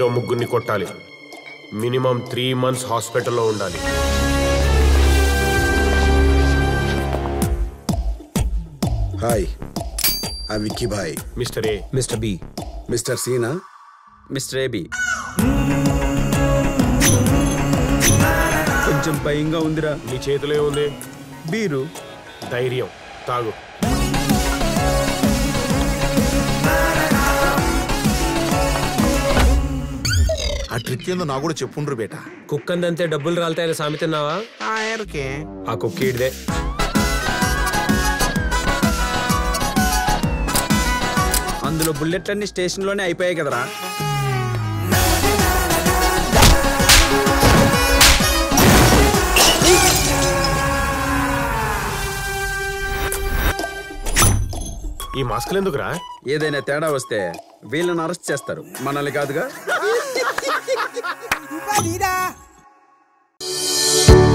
Hero ముగ్గురిని కొట్టాలి minimum three months హాస్పిటల్లో ఉండాలి హాయ్ ఆ విక్కీ భాయ్ mister A mister B mister సీనా మిస్టర్ ఏబి కొంచెం భయంగా ఉందిరా నీ చేతిలో ఉంది బీరు ధైర్యం తాగు ఆ ట్రిక్ ఏందో నాకు కూడా చెప్పుండ్రు బేట కుక్కందంతే డబ్బులు రాలుతాయని సామెతున్నావా ఆయనకే ఆ కుక్కీడిదే అందులో బుల్లెట్లన్నీ స్టేషన్లోనే అయిపోయాయి కదరా ఈ మాస్కులు ఎందుకురా ఏదైనా తేడా వస్తే వీళ్ళని అరెస్ట్ చేస్తారు మనల్ని కాదుగా Valida.